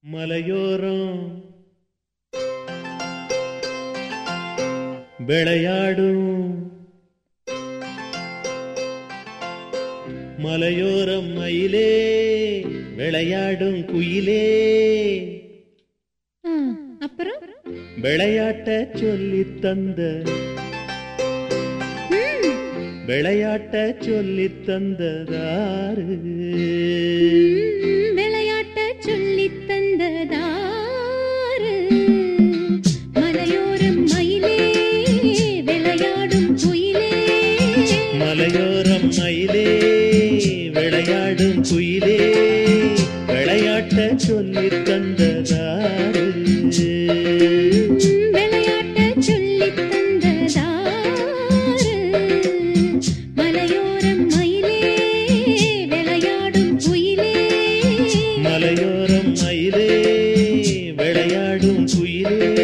மலையோரம் விளையாடும் மலையோரம் மயிலே விளையாடும் குயிலே ஆ, அப்புறம் விளையாட்ட சொல்லி தந்த ம், விளையாட்ட சொல்லி தந்ததாரு ம், விளையாட்ட சொல்லித் தந்ததாரு மலையோரம் மயிலே விளையாடும் குயிலே மலையோரம் மயிலே விளையாடும் குயிலே விளையாட்ட சொல்லி தந்ததாரு ம், விளையாட்ட சொல்லித் தந்ததாரு மலையோரம் மயிலே விளையாடும் குயிலே மலையோரம் மயிலே விளையாடும் குயிலே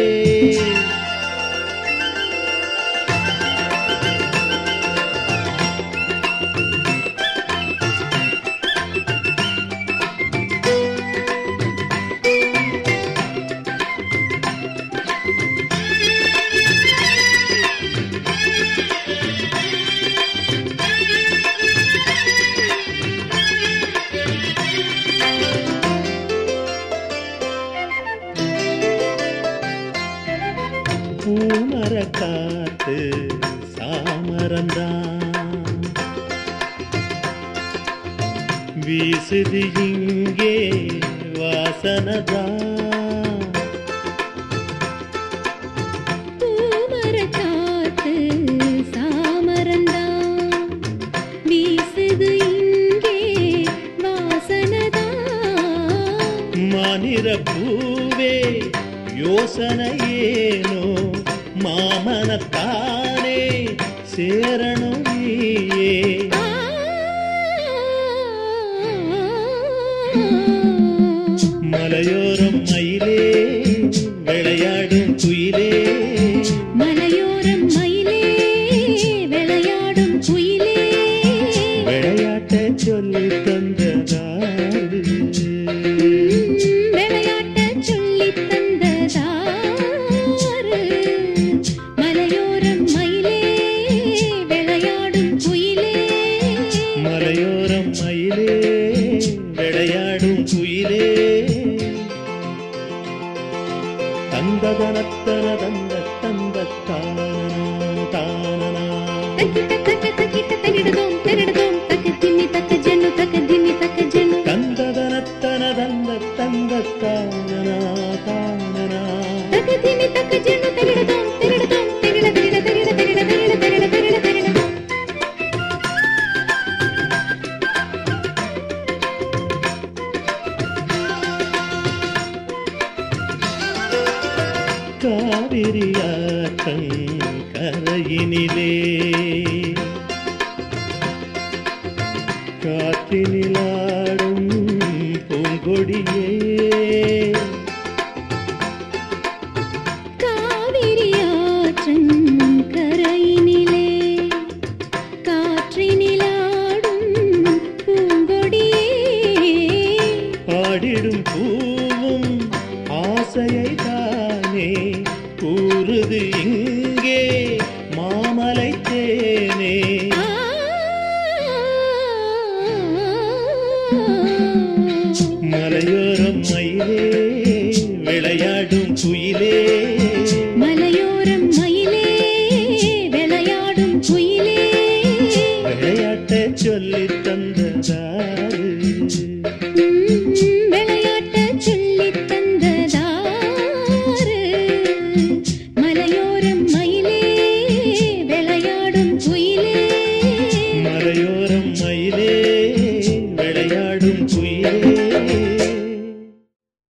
பூமர காத்து சாமரந்தான் வீசுது இங்கே வாசனதான் பூமரக் காத்து சாமரந்தான் வீசுது இங்கே வாசனதான் மாநிற பூவே யோசனை ஏனோ மாமனத்தானே சேரணும் நீயே மலையோரம் மயிலே விளையாடும் குயிலே மலையோரம் மயிலே விளையாடும் குயிலே விளையாட்ட சொல்லி தந்ததாரு விளையாட்ட சொல்லித் தந்ததாரு மலையோரம் மயிலே விளையாடும் குயிலே மலையோரம் மயிலே விளையாடும் குயிலே தந்ததனத்தன தந்த தந்த தானனா தானனா தக்கிட்ட தக்க தக்கிட்ட தகிடதோம் தகிடதோம் தக்க திம்மி தக்க ஜென்னு தக்க திம்மி தக்க ஜென்னு தந்ததனத்தன தந்த தந்த தானனா தானனா தக்க திம்மி தக்க ஜென்னு தகிடதோம் தகிடதோம் தகிட தகிட தகிட தகிட தகிட தகிட தகிட தகிட காவிரியாற்றன் கரையினிலே காற்றினிலாடும் பூங்கொடியே காவிரி ஆற்றன் கரையினிலே காற்றினிலாடும் பூங்கொடியே பாடிடும் பூவும் ஆசையை தானே கூறுது இங்கே மாமலை தேனே மலையோரம் மயிலே விளையாடும் குயிலே